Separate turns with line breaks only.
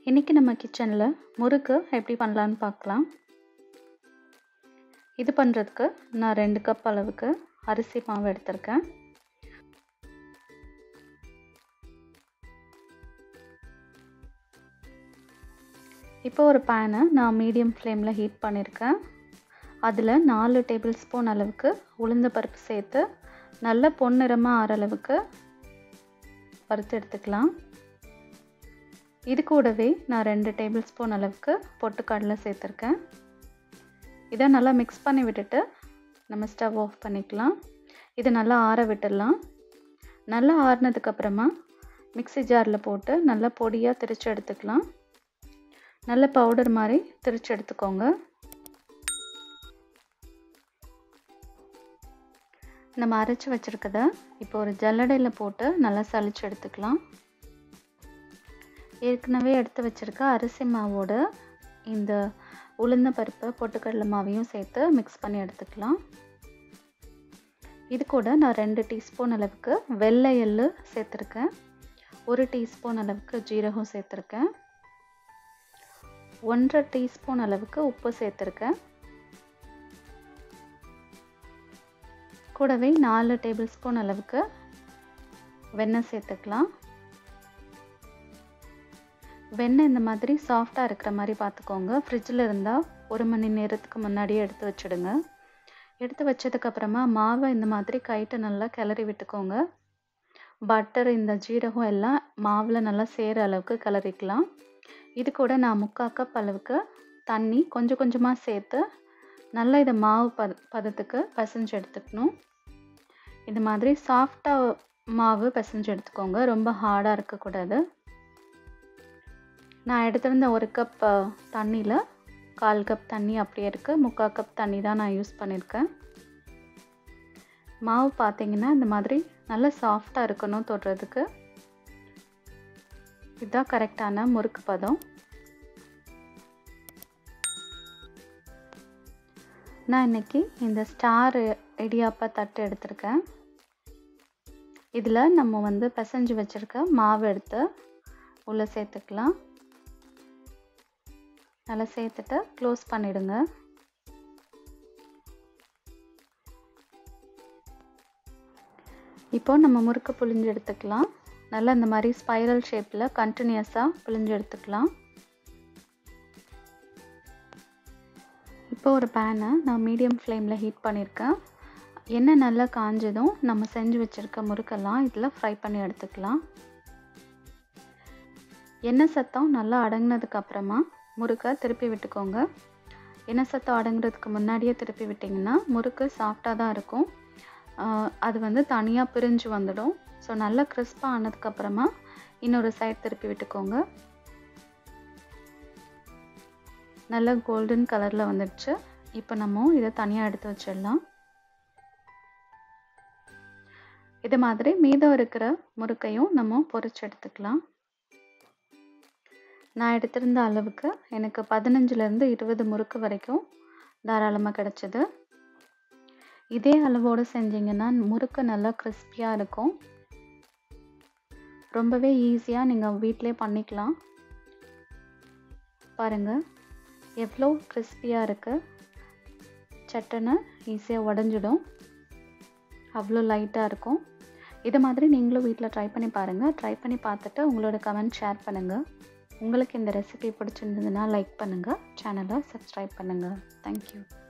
இன்றைக்கி நம்ம கிச்சனில் முறுக்கு எப்படி பண்ணலான்னு பார்க்கலாம் இது பண்ணுறதுக்கு நான் ரெண்டு கப் அளவுக்கு அரிசி மாவு எடுத்திருக்கேன் இப்போ ஒரு பேனை நான் மீடியம் ஃப்ளேமில் ஹீட் பண்ணியிருக்கேன் அதில் நாலு டேபிள் ஸ்பூன் அளவுக்கு உளுந்த பருப்பு சேர்த்து நல்ல பொன்னிறமாக ஆற அளவுக்கு வறுத்து எடுத்துக்கலாம் இது கூடவே நான் ரெண்டு டேபிள் ஸ்பூன் அளவுக்கு பொட்டுக்கடலை சேர்த்துருக்கேன் இதை நல்லா மிக்ஸ் பண்ணி விட்டுட்டு நம்ம ஸ்டவ் ஆஃப் பண்ணிக்கலாம் இதை நல்லா ஆற விட்டுடலாம் நல்லா ஆறினதுக்கப்புறமா மிக்ஸி ஜாரில் போட்டு நல்லா பொடியாக திரிச்சு எடுத்துக்கலாம் நல்ல பவுடர் மாதிரி திரிச்சு எடுத்துக்கோங்க நம்ம அரைச்சி வச்சுருக்கத இப்போ ஒரு ஜல்லடையில் போட்டு நல்லா சளிச்சு எடுத்துக்கலாம் ஏற்கனவே எடுத்து வச்சுருக்க அரிசி மாவோட இந்த உளுந்த பருப்பு பொட்டுக்கடலை மாவையும் சேர்த்து மிக்ஸ் பண்ணி எடுத்துக்கலாம் இது கூட நான் ரெண்டு டீஸ்பூன் அளவுக்கு வெள்ளை எள்ளு சேர்த்துருக்கேன் ஒரு டீஸ்பூன் அளவுக்கு ஜீரகம் சேர்த்துருக்கேன் ஒன்றரை டீஸ்பூன் அளவுக்கு உப்பு சேர்த்துருக்கேன் கூடவே நாலு டேபிள் ஸ்பூன் அளவுக்கு வெண்ணெய் சேர்த்துக்கலாம் வெண்ணெய் இந்த மாதிரி சாஃப்டாக இருக்கிற மாதிரி பார்த்துக்கோங்க ஃப்ரிட்ஜில் இருந்தால் ஒரு மணி நேரத்துக்கு முன்னாடியே எடுத்து வச்சுடுங்க எடுத்து வச்சதுக்கப்புறமா மாவை இந்த மாதிரி கைட்டு நல்லா கிளறி விட்டுக்கோங்க பட்டர் இந்த ஜீரகம் எல்லாம் மாவில் நல்லா சேர அளவுக்கு கிளறிக்கலாம் இது கூட நான் முக்கால் கப் அளவுக்கு தண்ணி கொஞ்சம் கொஞ்சமாக சேர்த்து நல்லா இதை மாவு பத பதத்துக்கு பிசைஞ்சு எடுத்துக்கணும் இது மாதிரி சாஃப்டாக மாவு பிசைஞ்சு எடுத்துக்கோங்க ரொம்ப ஹார்டாக இருக்கக்கூடாது நான் எடுத்திருந்த ஒரு கப் தண்ணியில் கால் கப் தண்ணி அப்படியே இருக்குது முக்கால் கப் தண்ணி தான் நான் யூஸ் பண்ணியிருக்கேன் மாவு பார்த்தீங்கன்னா இந்த மாதிரி நல்லா சாஃப்டாக இருக்கணும் தொடுறதுக்கு இதுதான் கரெக்டான முறுக்கு பதம் நான் இன்றைக்கி இந்த ஸ்டார் இடியாப்பா தட்டு எடுத்திருக்கேன் இதில் நம்ம வந்து பிசைஞ்சு வச்சுருக்க மாவு எடுத்து உள்ளே சேர்த்துக்கலாம் நல்லா சேர்த்துட்டு க்ளோஸ் பண்ணிவிடுங்க இப்போ நம்ம முறுக்கு புழிஞ்சு எடுத்துக்கலாம் நல்லா இந்த மாதிரி ஸ்பைரல் ஷேப்பில் கண்டினியூஸாக புழிஞ்சு எடுத்துக்கலாம் இப்போ ஒரு பேனை நான் மீடியம் ஃப்ளேமில் ஹீட் பண்ணியிருக்கேன் எண்ணெய் நல்லா காஞ்சதும் நம்ம செஞ்சு வச்சுருக்க முறுக்கெல்லாம் இதில் ஃப்ரை பண்ணி எடுத்துக்கலாம் எண்ணெய் சத்தம் நல்லா அடங்கினதுக்கப்புறமா முறுக்கை திருப்பி விட்டுக்கோங்க எண்ணெய் சத்தம் அடங்குறதுக்கு முன்னாடியே திருப்பி விட்டிங்கன்னா முறுக்கு சாஃப்டாக தான் இருக்கும் அது வந்து தனியாக பிரிஞ்சு வந்துடும் ஸோ நல்லா கிறிஸ்பாக ஆனதுக்கப்புறமா இன்னொரு சைட் திருப்பி விட்டுக்கோங்க நல்ல கோல்டன் கலரில் வந்துடுச்சு இப்போ நம்ம இதை தனியாக எடுத்து வச்சிடலாம் இது மாதிரி மீதம் இருக்கிற முறுக்கையும் நம்ம பொரிச்சு எடுத்துக்கலாம் நான் எடுத்திருந்த அளவுக்கு எனக்கு பதினஞ்சுலேருந்து இருபது முறுக்கு வரைக்கும் தாராளமாக கிடச்சிது இதே அளவோடு செஞ்சிங்கன்னா முறுக்கு நல்லா கிறிஸ்பியாக இருக்கும் ரொம்பவே ஈஸியாக நீங்கள் வீட்டிலே பண்ணிக்கலாம் பாருங்கள் எவ்வளோ கிறிஸ்பியாக இருக்குது சட்டுன்னு ஈஸியாக உடஞ்சிடும் அவ்வளோ லைட்டாக இருக்கும் இது மாதிரி நீங்களும் வீட்டில் ட்ரை பண்ணி பாருங்கள் ட்ரை பண்ணி பார்த்துட்டு உங்களோட கமெண்ட் ஷேர் பண்ணுங்கள் உங்களுக்கு இந்த ரெசிபி பிடிச்சிருந்ததுன்னா லைக் பண்ணுங்கள் சேனலை சப்ஸ்கிரைப் பண்ணுங்கள் தேங்க்யூ